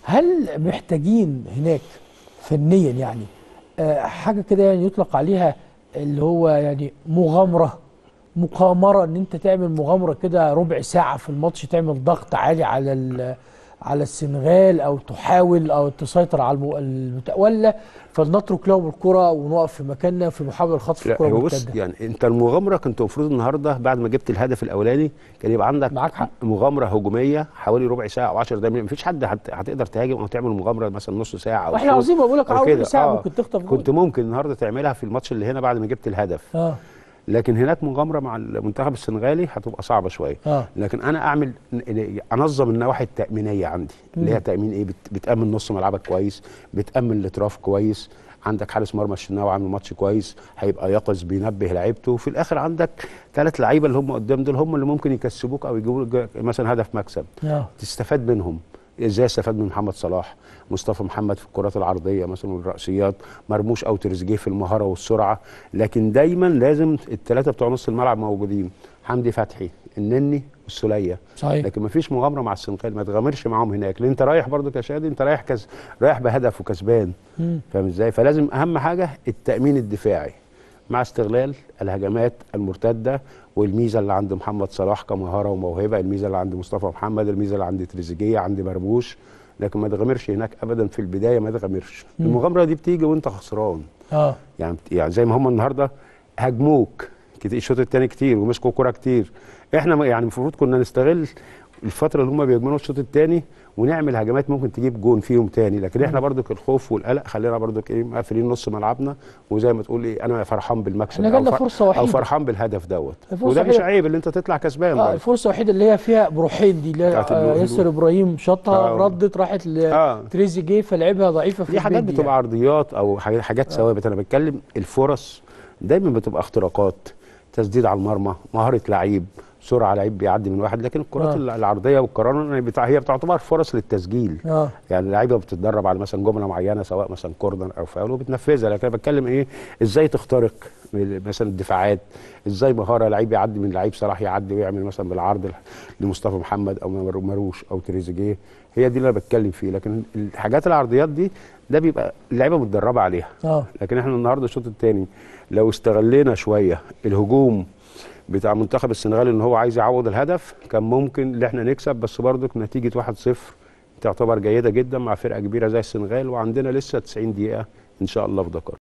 هل محتاجين هناك فنيا يعني آه، حاجه كده يعني يطلق عليها اللي هو يعني مغامره مقامره ان انت تعمل مغامره كده ربع ساعه في الماتش تعمل ضغط عالي على ال- على السنغال او تحاول او تسيطر على المو... المت... ولا فلنترك لهم الكره ونقف في مكاننا في محاوله خطف لا الكره هو بص المرتده يعني انت المغامره كنت المفروض النهارده بعد ما جبت الهدف الاولاني كان يبقى عندك معاك حق. مغامره هجوميه حوالي ربع ساعه او 10 دقائق مفيش حد هت- هتقدر تهاجم او تعمل مغامره مثلا نص ساعه او واحنا شوط عاوزين بقول لك أو اول كده. ساعه آه. ممكن تخطف جول كنت ممكن النهارده تعملها في الماتش اللي هنا بعد ما جبت الهدف اه لكن هناك مغامره مع المنتخب السنغالي هتبقى صعبه شويه اه لكن انا اعمل انظم النواحي التامينيه عندي اللي هي تامين ايه بت- بتامن نص ملعبك كويس بتامن الاطراف كويس عندك حارس مرمى الشناوي عامل ماتش كويس هيبقى يقظ بينبه لعيبته وفي الاخر عندك ثلاث لعيبه اللي هم قدام دول هم اللي ممكن يكسبوك او يجيبوا لك مثلا هدف مكسب اه تستفاد منهم ازاي استفاد من محمد صلاح مصطفى محمد في الكرات العرضيه مثلا والرأسيات مرموش او تريزيجيه في المهاره والسرعه لكن دايما لازم الثلاثه بتوع نص الملعب موجودين حمدي فتحي النني والسوليه صحيح لكن ما فيش مغامره مع السنغال ما تغامرش معاهم هناك لان انت رايح برضو كشادي انت رايح كز... رايح بهدف وكسبان مم. فاهم ازاي فلازم اهم حاجه التامين الدفاعي مع استغلال الهجمات المرتده والميزه اللي عند محمد صلاح كمهاره وموهبه الميزه اللي عند مصطفى محمد الميزه اللي عند تريزيجيه عند مرموش لكن ما تغامرش هناك ابدا في البدايه ما تغامرش المغامره دي بتيجي وانت خسران اه يعني يعني زي ما هم النهارده هاجموك كتير الشوط الثاني كتير ومسكوا كوره كتير احنا ما- يعني المفروض كنا نستغل الفتره اللي هم بيهاجمونا الشوط الثاني ونعمل هجمات ممكن تجيب جون فيهم تاني لكن احنا برضك الخوف والقلق خلينا برضك ايه مقفلين نص ملعبنا وزي ما تقول ايه انا فرحان بالمكسب احنا جالنا أو ف- فرصة او وحيدة. فرحان بالهدف دوت فرصة وده مش وحيدة. عيب اللي انت تطلع كسبان اه برضه. الفرصه الوحيده اللي هي فيها بروحين دي اللي هي بتاعت آه الهجوم. ياسر ابراهيم شاطها آه. ردت راحت آه. لتريزيجيه فلعبها ضعيفه في دي حاجات البيت بتبقى عرضيات او حاجات, حاجات ثوابت انا بتكلم الفرص دايما بتبقى اختراقات تسديد على المرمى مهاره لعيب سرعه لعيب بيعدي من واحد لكن الكرات آه. آه. العرضيه والقرارات بتاع هي بتعتبر فرص للتسجيل اه يعني اللعيبه بتتدرب على مثلا جمله معينه سواء مثلا كوردر او فاول وبتنفذها لكن انا بتكلم ايه ازاي تخترق مثلا الدفاعات ازاي مهاره لعيب يعدي من لعيب صلاح يعدي ويعمل مثلا بالعرض لمصطفى محمد او مر- مروش او تريزيجيه هي دي اللي انا بتكلم فيه لكن الحاجات العرضيات دي ده بيبقى اللعيبه متدربه عليها اه لكن احنا النهارده الشوط الثاني لو استغلينا شويه الهجوم بتاع منتخب السنغال ان هو عايز يعوض الهدف كان ممكن ان احنا نكسب بس برضك نتيجه 1-0 تعتبر جيده جدا مع فرقه كبيره زي السنغال وعندنا لسه 90 دقيقه ان شاء الله في دكار